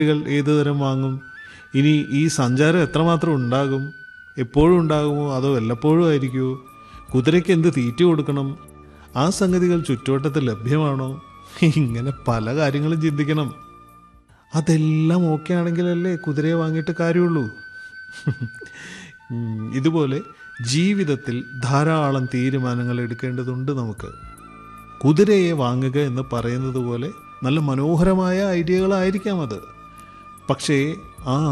കൾ ഏത് തരം വാങ്ങും ഇനി ഈ സഞ്ചാരം എത്രമാത്രം ഉണ്ടാകും എപ്പോഴും ഉണ്ടാകുമോ അതോ വല്ലപ്പോഴും ആയിരിക്കുമോ കുതിരയ്ക്ക് എന്ത് തീറ്റ കൊടുക്കണം ആ സംഗതികൾ ചുറ്റുവട്ടത്ത് ലഭ്യമാണോ ഇങ്ങനെ പല കാര്യങ്ങളും ചിന്തിക്കണം അതെല്ലാം ഓക്കെ ആണെങ്കിലല്ലേ കുതിരയെ വാങ്ങിയിട്ട് കാര്യമുള്ളൂ ഉം, ഇതുപോലെ ജീവിതത്തിൽ ധാരാളം തീരുമാനങ്ങൾ എടുക്കേണ്ടതുണ്ട് നമുക്ക് കുതിരയെ വാങ്ങുക എന്ന് പറയുന്നത് പോലെ നല്ല മനോഹരമായ ഐഡിയകളായിരിക്കാം അത് പക്ഷേ ആ